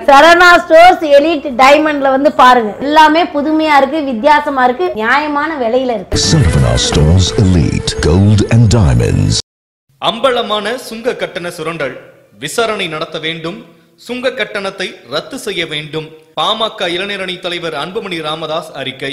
சரணா stores elite டைமண்ட்ல வந்து பாருங்க எல்லாமே புதுமையா இருக்கு வித்தியாசமா இருக்கு நியாயமான விலையில இருக்கு Sarvana Stores Elite Gold and Diamonds. அம்பலமான சுங்க கட்டண சுரண்டல் விசாரணை நடத்த வேண்டும் சுங்க கட்டணத்தை ரத்து செய்ய வேண்டும் பாமக இளைஞரணி தலைவர் அன்புமணி ராமதாஸ் அறிக்கை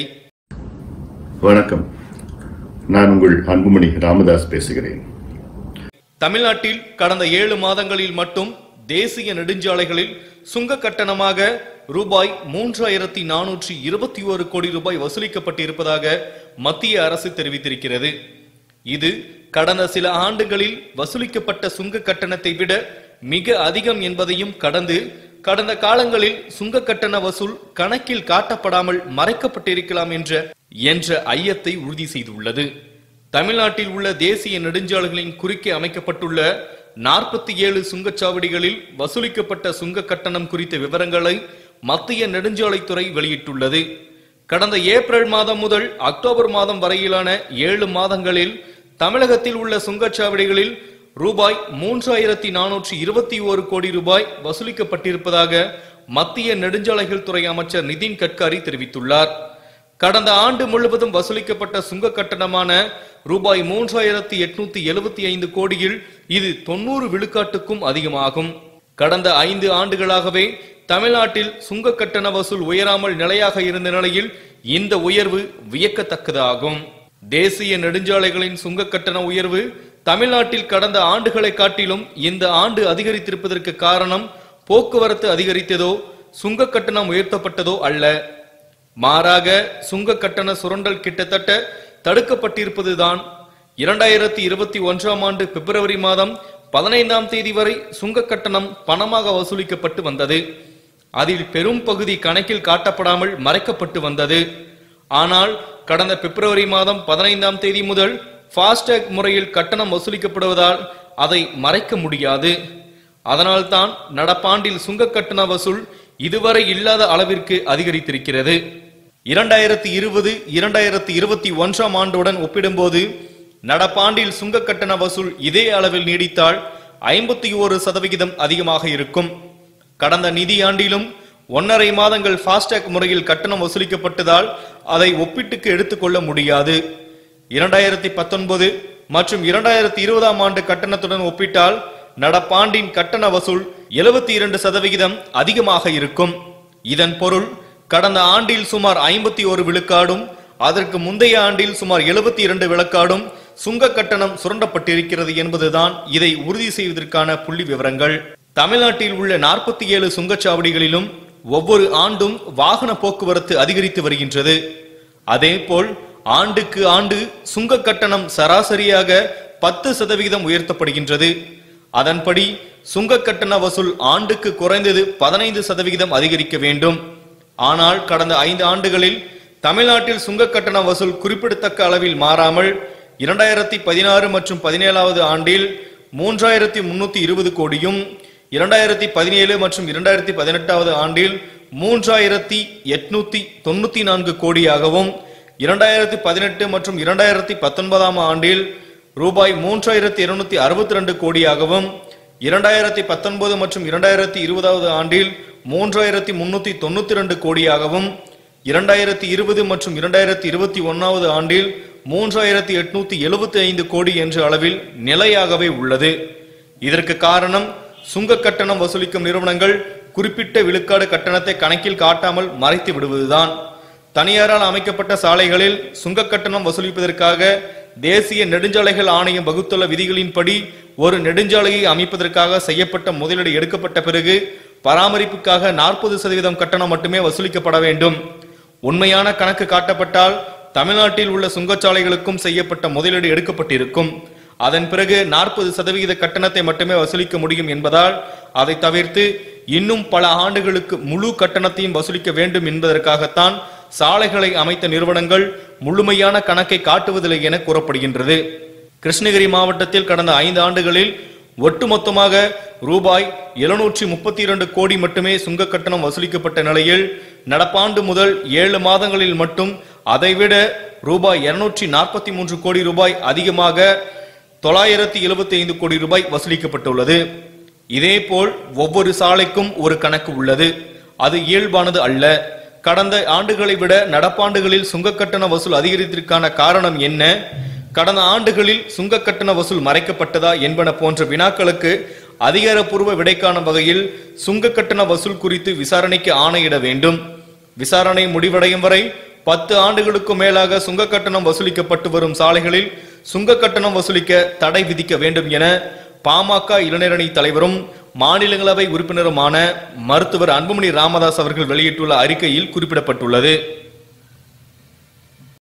வணக்கம் நான் உங்கள் அன்புமணி ராமதாஸ் பேசுகிறேன் தமிழ்நாட்டில் கடந்த ஏழு மாதங்களில் மட்டும் தேசிய நெடுஞ்சாலைகளில் சுங்க கட்டணமாக ரூபாய் மூன்றாயிரத்தி நானூற்றி இருபத்தி ஒரு கோடி ரூபாய் வசூலிக்கப்பட்டிருப்பதாக மத்திய அரசு தெரிவித்திருக்கிறது இது கடந்த சில ஆண்டுகளில் வசூலிக்கப்பட்ட சுங்க கட்டணத்தை விட மிக அதிகம் என்பதையும் கடந்து கடந்த காலங்களில் சுங்க கட்டண வசூல் கணக்கில் காட்டப்படாமல் மறைக்கப்பட்டிருக்கலாம் என்ற என்ற ஐயத்தை உறுதி செய்துள்ளது தமிழ்நாட்டில் உள்ள தேசிய நெடுஞ்சாலைகளின் குறுக்கே அமைக்கப்பட்டுள்ள நாற்பத்தி ஏழு சுங்கச்சாவடிகளில் வசூலிக்கப்பட்ட சுங்க கட்டணம் குறித்த விவரங்களை மத்திய நெடுஞ்சாலைத்துறை வெளியிட்டுள்ளது கடந்த ஏப்ரல் மாதம் முதல் அக்டோபர் மாதம் வரையிலான ஏழு மாதங்களில் தமிழகத்தில் உள்ள சுங்கச்சாவடிகளில் ரூபாய் மூன்றாயிரத்தி நானூற்றி இருபத்தி ஒரு கோடி ரூபாய் வசூலிக்கப்பட்டிருப்பதாக மத்திய நெடுஞ்சாலைகள் துறை அமைச்சர் நிதின் கட்காரி தெரிவித்துள்ளார் கடந்த ஆண்டு முழுவதும் வசூலிக்கப்பட்ட சுங்க கட்டணமான ரூபாய் மூன்றாயிரத்தி எட்நூத்தி எழுபத்தி ஐந்து கோடியில் இது தொண்ணூறு விழுக்காட்டுக்கும் அதிகமாகும் கடந்த ஐந்து ஆண்டுகளாகவே தமிழ்நாட்டில் சுங்க கட்டண வசூல் உயராமல் நிலையாக இருந்த நிலையில் இந்த உயர்வு வியக்கத்தக்கதாகும் தேசிய நெடுஞ்சாலைகளின் சுங்க கட்டண உயர்வு தமிழ்நாட்டில் கடந்த ஆண்டுகளை காட்டிலும் இந்த ஆண்டு அதிகரித்திருப்பதற்கு காரணம் போக்குவரத்து அதிகரித்ததோ சுங்க கட்டணம் உயர்த்தப்பட்டதோ அல்ல மாறாக சுங்க கட்டண சுரண்டல் கிட்டத்தட்ட தடுக்கப்பட்டிருப்பதுதான் இரண்டாயிரத்தி இருபத்தி ஒன்றாம் ஆண்டு பிப்ரவரி மாதம் பதினைந்தாம் தேதி வரை சுங்க கட்டணம் பணமாக வசூலிக்கப்பட்டு வந்தது அதில் பெரும் பகுதி கணக்கில் காட்டப்படாமல் மறைக்கப்பட்டு வந்தது ஆனால் கடந்த பிப்ரவரி மாதம் பதினைந்தாம் தேதி முதல் ஃபாஸ்டேக் முறையில் கட்டணம் வசூலிக்கப்படுவதால் அதை மறைக்க முடியாது அதனால்தான் நடப்பாண்டில் சுங்க கட்டண வசூல் இதுவரை இல்லாத அளவிற்கு அதிகரித்திருக்கிறது இரண்டாயிரத்தி இருபது இரண்டாயிரத்தி இருபத்தி ஒன்றாம் ஆண்டுடன் ஒப்பிடும்போது நடப்பாண்டில் சுங்க கட்டண வசூல் இதே அளவில் நீடித்தால் ஐம்பத்தி ஒரு சதவிகிதம் அதிகமாக இருக்கும் கடந்த நிதியாண்டிலும் ஒன்னரை மாதங்கள் ஃபாஸ்டேக் முறையில் கட்டணம் வசூலிக்கப்பட்டதால் அதை ஒப்பிட்டுக்கு எடுத்துக்கொள்ள முடியாது இரண்டாயிரத்தி பத்தொன்பது மற்றும் இரண்டாயிரத்தி இருபதாம் ஆண்டு கட்டணத்துடன் ஒப்பிட்டால் நடப்பாண்டின் கட்டண வசூல் எழுபத்தி இரண்டு சதவிகிதம் அதிகமாக இருக்கும் இதன் பொருள் கடந்த ஆண்டில் சுமார் ஐம்பத்தி ஒரு விழுக்காடும் அதற்கு முந்தைய ஆண்டில் சுமார் எழுபத்தி இரண்டு விழுக்காடும் சுங்க கட்டணம் சுரண்டப்பட்டிருக்கிறது என்பதுதான் இதை உறுதி செய்வதற்கான புள்ளி விவரங்கள் தமிழ்நாட்டில் உள்ள நாற்பத்தி ஏழு சுங்கச்சாவடிகளிலும் ஒவ்வொரு ஆண்டும் வாகன போக்குவரத்து அதிகரித்து வருகின்றது அதேபோல் ஆண்டுக்கு ஆண்டு சுங்க கட்டணம் சராசரியாக பத்து சதவிகிதம் உயர்த்தப்படுகின்றது அதன்படி சுங்க கட்டண வசூல் ஆண்டுக்கு குறைந்தது பதினைந்து சதவிகிதம் அதிகரிக்க வேண்டும் ஆனால் கடந்த ஐந்து ஆண்டுகளில் தமிழ்நாட்டில் சுங்க கட்டண வசூல் குறிப்பிடத்தக்க அளவில் மாறாமல் இரண்டாயிரத்தி பதினாறு மற்றும் பதினேழாவது ஆண்டில் மூன்றாயிரத்தி முன்னூத்தி இருபது கோடியும் இரண்டாயிரத்தி பதினேழு மற்றும் இரண்டாயிரத்தி பதினெட்டாவது ஆண்டில் மூன்றாயிரத்தி எட்நூத்தி தொண்ணூத்தி நான்கு கோடியாகவும் இரண்டாயிரத்தி பதினெட்டு மற்றும் இரண்டாயிரத்தி பத்தொன்பதாம் ஆண்டில் ரூபாய் மூன்றாயிரத்தி இருநூத்தி அறுபத்தி ரெண்டு கோடியாகவும் இரண்டாயிரத்தி பத்தொன்பது மற்றும் இரண்டாயிரத்தி இருபதாவது ஆண்டில் மூன்றாயிரத்தி முன்னூத்தி தொண்ணூத்தி ரெண்டு கோடியாகவும் இரண்டாயிரத்தி இருபது மற்றும் இரண்டாயிரத்தி இருபத்தி ஒன்னாவது ஆண்டில் மூன்றாயிரத்தி எட்நூத்தி எழுபத்தி ஐந்து கோடி என்ற அளவில் நிலையாகவே உள்ளது இதற்கு காரணம் சுங்க கட்டணம் வசூலிக்கும் நிறுவனங்கள் குறிப்பிட்ட விழுக்காடு கட்டணத்தை கணக்கில் காட்டாமல் மறைத்து விடுவதுதான் தனியாரால் அமைக்கப்பட்ட சாலைகளில் சுங்க கட்டணம் வசூலிப்பதற்காக தேசிய நெடுஞ்சாலைகள் ஆணையம் வகுத்துள்ள விதிகளின்படி ஒரு நெடுஞ்சாலையை அமைப்பதற்காக செய்யப்பட்ட முதலீடு எடுக்கப்பட்ட பிறகு பராமரிப்புக்காக நாற்பது சதவீதம் கட்டணம் மட்டுமே வசூலிக்கப்பட வேண்டும் உண்மையான கணக்கு காட்டப்பட்டால் தமிழ்நாட்டில் உள்ள சுங்கச்சாலைகளுக்கும் செய்யப்பட்ட முதலீடு எடுக்கப்பட்டிருக்கும் அதன் பிறகு நாற்பது சதவிகித கட்டணத்தை மட்டுமே வசூலிக்க முடியும் என்பதால் அதை தவிர்த்து இன்னும் பல ஆண்டுகளுக்கு முழு கட்டணத்தையும் வசூலிக்க வேண்டும் என்பதற்காகத்தான் சாலைகளை அமைத்த நிறுவனங்கள் முழுமையான கணக்கை காட்டுவதில்லை என கூறப்படுகின்றது கிருஷ்ணகிரி மாவட்டத்தில் கடந்த ஐந்து ஆண்டுகளில் ஒட்டுமொத்தமாக ரூபாய் எழுநூற்றி முப்பத்தி இரண்டு கோடி மட்டுமே சுங்க கட்டணம் வசூலிக்கப்பட்ட நிலையில் நடப்பாண்டு முதல் ஏழு மாதங்களில் மட்டும் அதைவிட ரூபாய் இருநூற்றி நாற்பத்தி மூன்று கோடி ரூபாய் அதிகமாக தொள்ளாயிரத்தி எழுபத்தி ஐந்து கோடி ரூபாய் வசூலிக்கப்பட்டுள்ளது இதேபோல் ஒவ்வொரு சாலைக்கும் ஒரு கணக்கு உள்ளது அது இயல்பானது அல்ல கடந்த ஆண்டுகளை விட நடப்பாண்டுகளில் சுங்க கட்டண வசூல் அதிகரித்திற்கான காரணம் என்ன கடந்த ஆண்டுகளில் சுங்க கட்டண வசூல் மறைக்கப்பட்டதா என்பன போன்ற வினாக்களுக்கு அதிகாரப்பூர்வ விடை காணும் வகையில் சுங்க கட்டண வசூல் குறித்து விசாரணைக்கு ஆணையிட வேண்டும் விசாரணை முடிவடையும் வரை பத்து ஆண்டுகளுக்கு மேலாக சுங்க கட்டணம் வசூலிக்கப்பட்டு வரும் சாலைகளில் சுங்க கட்டணம் வசூலிக்க தடை விதிக்க வேண்டும் என பாமக இளைஞரணி தலைவரும் மாநிலங்களவை உறுப்பினருமான மருத்துவர் அன்புமணி ராமதாஸ் அவர்கள் வெளியிட்டுள்ள அறிக்கையில் குறிப்பிடப்பட்டுள்ளது